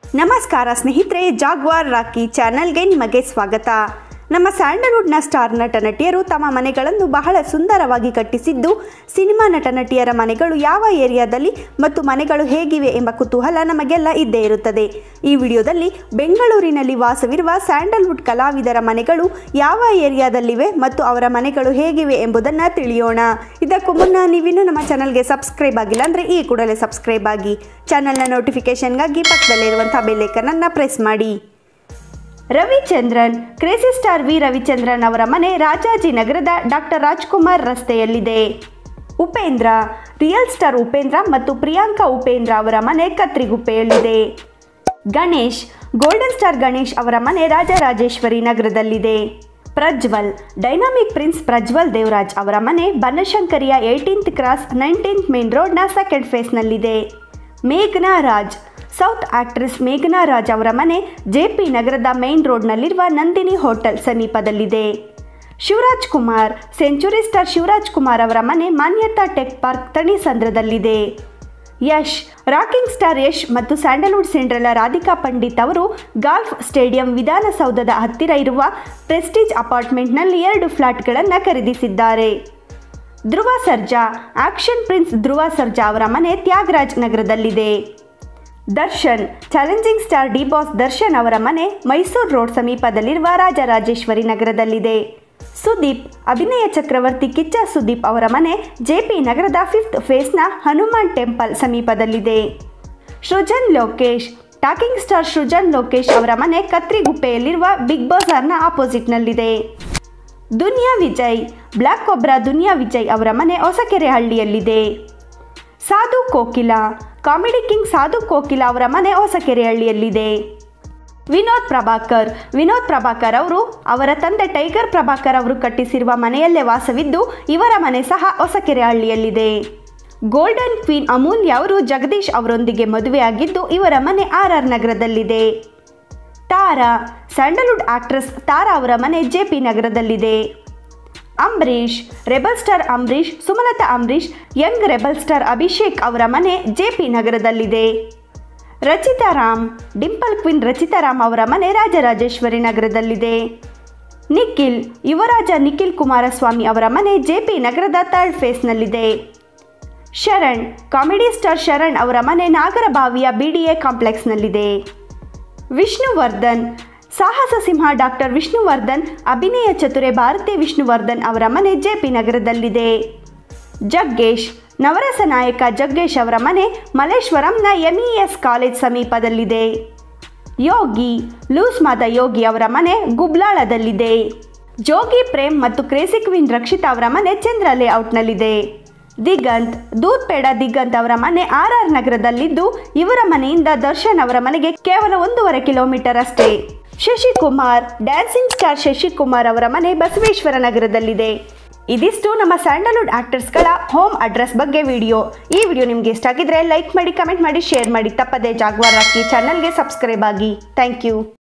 ನಮಸ್ಕಾರ ಸ್ನೇಹಿತರೆ ಜಾಗ್ವಾರ್ ರಾಕಿ ಚಾನೆಲ್ಗೆ ನಿಮಗೆ ಸ್ವಾಗತ ನಮ್ಮ ಸ್ಯಾಂಡಲ್ವುಡ್ನ ಸ್ಟಾರ್ ನಟ ನಟಿಯರು ತಮ್ಮ ಮನೆಗಳನ್ನು ಬಹಳ ಸುಂದರವಾಗಿ ಕಟ್ಟಿಸಿದ್ದು ಸಿನಿಮಾ ನಟ ನಟಿಯರ ಮನೆಗಳು ಯಾವ ಏರಿಯಾದಲ್ಲಿ ಮತ್ತು ಮನೆಗಳು ಹೇಗಿವೆ ಎಂಬ ಕುತೂಹಲ ನಮಗೆಲ್ಲ ಇದ್ದೇ ಇರುತ್ತದೆ ಈ ವಿಡಿಯೋದಲ್ಲಿ ಬೆಂಗಳೂರಿನಲ್ಲಿ ವಾಸವಿರುವ ಸ್ಯಾಂಡಲ್ವುಡ್ ಕಲಾವಿದರ ಮನೆಗಳು ಯಾವ ಏರಿಯಾದಲ್ಲಿವೆ ಮತ್ತು ಅವರ ಮನೆಗಳು ಹೇಗಿವೆ ಎಂಬುದನ್ನು ತಿಳಿಯೋಣ ಇದಕ್ಕೂ ಮುನ್ನ ನೀವಿನ್ನೂ ನಮ್ಮ ಚಾನಲ್ಗೆ ಸಬ್ಸ್ಕ್ರೈಬ್ ಆಗಿಲ್ಲ ಅಂದರೆ ಈ ಕೂಡಲೇ ಸಬ್ಸ್ಕ್ರೈಬ್ ಆಗಿ ಚಾನಲ್ನ ನೋಟಿಫಿಕೇಶನ್ಗಾಗಿ ಪಕ್ಕದಲ್ಲಿರುವಂಥ ಬೆಲ್ಲೈಕನನ್ನು ಪ್ರೆಸ್ ಮಾಡಿ Ravichandran crazy star V Ravichandran ಅವರ ಮನೆ ರಾಜಾಜಿನಗರದ ಡಾಕ್ಟರ್ ರಾಜ್ಕುಮಾರ್ ರಸ್ತೆಯಲ್ಲಿದೆ ಉಪೇಂದ್ರ ರಿಯಲ್ ಸ್ಟಾರ್ ಉಪೇಂದ್ರ ಮತ್ತು ಪ್ರಿಯಾಂಕಾ ಉಪೇಂದ್ರ ಅವರ ಮನೆ ಕತ್ರಿಗುಪ್ಪೆಯಲ್ಲಿದೆ ಗಣೇಶ್ ಗೋಲ್ಡನ್ ಸ್ಟಾರ್ ಗಣೇಶ್ ಅವರ ಮನೆ ರಾಜರಾಜೇಶ್ವರಿ ನಗರದಲ್ಲಿದೆ ಪ್ರಜ್ವಲ್ ಡೈನಾಮಿಕ್ ಪ್ರಿನ್ಸ್ ಪ್ರಜ್ವಲ್ ದೇವರಾಜ್ ಅವರ ಮನೆ ಬನಶಂಕರಿಯ ಏಯ್ಟೀನ್ತ್ ಕ್ರಾಸ್ ನೈನ್ಟೀನ್ತ್ ಮೇನ್ ರೋಡ್ನ ಸೆಕೆಂಡ್ ಫೇಸ್ನಲ್ಲಿದೆ ಮೇಘನಾ ರಾಜ್ ಸೌತ್ ಆಕ್ಟ್ರೆಸ್ ಮೇಘನಾ ರಾಜ್ ಅವರ ಮನೆ ಜೆಪಿ ನಗರದ ಮೇನ್ ರೋಡ್ನಲ್ಲಿರುವ ನಂದಿನಿ ಹೋಟೆಲ್ ಸಮೀಪದಲ್ಲಿದೆ ಶಿವರಾಜ್ ಕುಮಾರ್ ಸೆಂಚುರಿ ಸ್ಟಾರ್ ಶಿವರಾಜ್ ಕುಮಾರ್ ಅವರ ಮನೆ ಮಾನ್ಯತಾ ಟೆಕ್ ಪಾರ್ಕ್ ತಣಿಸಂದ್ರದಲ್ಲಿದೆ ಯಶ್ ರಾಕಿಂಗ್ ಸ್ಟಾರ್ ಯಶ್ ಮತ್ತು ಸ್ಯಾಂಡಲ್ವುಡ್ ಸಿಂಡ್ರೆಲ್ಲ ರಾಧಿಕಾ ಪಂಡಿತ್ ಅವರು ಗಾಲ್ಫ್ ಸ್ಟೇಡಿಯಂ ವಿಧಾನಸೌಧದ ಹತ್ತಿರ ಇರುವ ಪ್ರೆಸ್ಟೀಜ್ ಅಪಾರ್ಟ್ಮೆಂಟ್ನಲ್ಲಿ ಎರಡು ಫ್ಲಾಟ್ಗಳನ್ನು ಖರೀದಿಸಿದ್ದಾರೆ ಧ್ರುವ ಸರ್ಜಾ ಆಕ್ಷನ್ ಪ್ರಿನ್ಸ್ ಧ್ರುವ ಸರ್ಜಾ ಅವರ ಮನೆ ತ್ಯಾಗರಾಜ್ ನಗರದಲ್ಲಿದೆ Darshan challenging star D boss Darshan ಅವರ ಮನೆ ಮೈಸೂರು ರೋಡ್ ಸಮೀಪದಲ್ಲಿರುವ ರಾಜರಾಜೇಶ್ವರಿ ನಗರದಲ್ಲಿದೆ ಸುದೀಪ್ ಅಭಿನಯ ಚಕ್ರವರ್ತಿ ಕಿಚ್ಚ ಸುದೀಪ್ ಅವರ ಮನೆ ಜೆಪಿ ನಗರದ ಫಿಫ್ತ್ ಫೇಸ್ನ ಹನುಮಾನ್ ಟೆಂಪಲ್ ಸಮೀಪದಲ್ಲಿದೆ ಸೃಜನ್ ಲೋಕೇಶ್ ಟಾಕಿಂಗ್ ಸ್ಟಾರ್ ಸೃಜನ್ ಲೋಕೇಶ್ ಅವರ ಮನೆ ಕತ್ರಿಗುಪ್ಪೆಯಲ್ಲಿರುವ ಬಿಗ್ ಬಜಾರ್ನ ಆಪೋಸಿಟ್ನಲ್ಲಿದೆ ದುನಿಯಾ ವಿಜಯ್ ಬ್ಲ್ಯಾಕ್ ಕೊಬ್ರಾ ದುನಿಯಾ ವಿಜಯ್ ಅವರ ಮನೆ ಹೊಸಕೆರೆಹಳ್ಳಿಯಲ್ಲಿದೆ ಸಾಧು ಕೋಕಿಲ ಕಾಮಿಡಿ ಕಿಂಗ್ ಸಾಧು ಕೋಕಿಲ ಅವರ ಮನೆ ಹೊಸಕೆರೆಹಳ್ಳಿಯಲ್ಲಿದೆ ವಿನೋದ್ ಪ್ರಭಾಕರ್ ವಿನೋದ್ ಪ್ರಭಾಕರ್ ಅವರು ಅವರ ತಂದೆ ಟೈಗರ್ ಪ್ರಭಾಕರ್ ಅವರು ಕಟ್ಟಿಸಿರುವ ಮನೆಯಲ್ಲೇ ವಾಸವಿದ್ದು ಇವರ ಮನೆ ಸಹ ಹೊಸಕೆರೆಹಳ್ಳಿಯಲ್ಲಿದೆ ಗೋಲ್ಡನ್ ಕ್ವೀನ್ ಅಮೂಲ್ಯ ಅವರು ಜಗದೀಶ್ ಅವರೊಂದಿಗೆ ಮದುವೆಯಾಗಿದ್ದು ಇವರ ಮನೆ ಆರ್ ಆರ್ ನಗರದಲ್ಲಿದೆ ತಾರಾ ಸ್ಯಾಂಡಲ್ವುಡ್ ಆಕ್ಟ್ರೆಸ್ ತಾರಾ ಅವರ ಮನೆ ಜೆ ಪಿ ನಗರದಲ್ಲಿದೆ Ambareesh rebel star Ambareesh Sumalatha Ambareesh young rebel star Abhishek ಅವರ ಮನೆ ಜೆ ಪಿ ನಗರದಲ್ಲಿದೆ ರಚಿತಾ ರಾಮ್ ಡಿಂಪಲ್ ಕ್ವಿನ್ ರಚಿತಾ ರಾಮ್ ಅವರ ಮನೆ ರಾಜರಾಜೇಶ್ವರಿ ನಗರದಲ್ಲಿದೆ ನಿಖಿಲ್ ಯುವರಾಜ ನಿಖಿಲ್ ಕುಮಾರಸ್ವಾಮಿ ಅವರ ಮನೆ ಜೆ ಪಿ ನಗರದ ಥರ್ಡ್ ಫೇಸ್ನಲ್ಲಿದೆ ಶರಣ್ ಕಾಮಿಡಿ ಸ್ಟಾರ್ ಶರಣ್ ಅವರ ಮನೆ ನಾಗರಬಾವಿಯ ಬಿ ಡಿ ಎ ಕಾಂಪ್ಲೆಕ್ಸ್ನಲ್ಲಿದೆ ವಿಷ್ಣುವರ್ಧನ್ ಸಾಹಸ ಸಿಂಹ ಡಾಕ್ಟರ್ ವಿಷ್ಣುವರ್ಧನ್ ಅಭಿನಯ ಚತುರೆ ಭಾರತಿ ವಿಷ್ಣುವರ್ಧನ್ ಅವರ ಮನೆ ಜೆ ಪಿ ನಗರದಲ್ಲಿದೆ ಜಗ್ಗೇಶ್ ನವರಸ ನಾಯಕ ಜಗ್ಗೇಶ್ ಅವರ ಮನೆ ಮಲ್ಲೇಶ್ವರಂನ ಎಂಇಎಸ್ ಕಾಲೇಜ್ ಸಮೀಪದಲ್ಲಿದೆ ಯೋಗಿ ಲೂಸ್ ಮಾದ ಯೋಗಿ ಅವರ ಮನೆ ಗುಬ್ಲಾಳದಲ್ಲಿದೆ ಜೋಗಿ ಪ್ರೇಮ್ ಮತ್ತು ಕ್ರೇಸಿ ಕ್ವೀನ್ ರಕ್ಷಿತಾ ಅವರ ಮನೆ ಚಂದ್ರ ಲೇಔಟ್ನಲ್ಲಿದೆ ದಿಗಂತ್ ದೂತ್ ಪೇಡ ದಿಗಂತ್ ಅವರ ಮನೆ ಆರ್ ಆರ್ ನಗರದಲ್ಲಿದ್ದು ಇವರ ಮನೆಯಿಂದ ದರ್ಶನ್ ಅವರ ಮನೆಗೆ ಕೇವಲ ಒಂದೂವರೆ ಕಿಲೋಮೀಟರ್ ಅಷ್ಟೇ ಶಶಿಕುಮಾರ್ ಡ್ಯಾನ್ಸಿಂಗ್ ಸ್ಟಾರ್ ಶಶಿಕುಮಾರ್ ಅವರ ಮನೆ ಬಸವೇಶ್ವರ ನಗರದಲ್ಲಿದೆ ಇದಿಷ್ಟು ನಮ್ಮ ಸ್ಯಾಂಡಲ್ವುಡ್ ಆಕ್ಟರ್ಸ್ಗಳ ಹೋಮ್ ಅಡ್ರೆಸ್ ಬಗ್ಗೆ ವಿಡಿಯೋ ಈ ವಿಡಿಯೋ ನಿಮಗೆ ಇಷ್ಟ ಆಗಿದ್ರೆ ಲೈಕ್ ಮಾಡಿ ಕಮೆಂಟ್ ಮಾಡಿ ಶೇರ್ ಮಾಡಿ ತಪ್ಪದೆ ಜಾಗ್ವಾರ್ ಹಾಕಿ ಚಾನಲ್ಗೆ ಸಬ್ಸ್ಕ್ರೈಬ್ ಆಗಿ ಥ್ಯಾಂಕ್ ಯು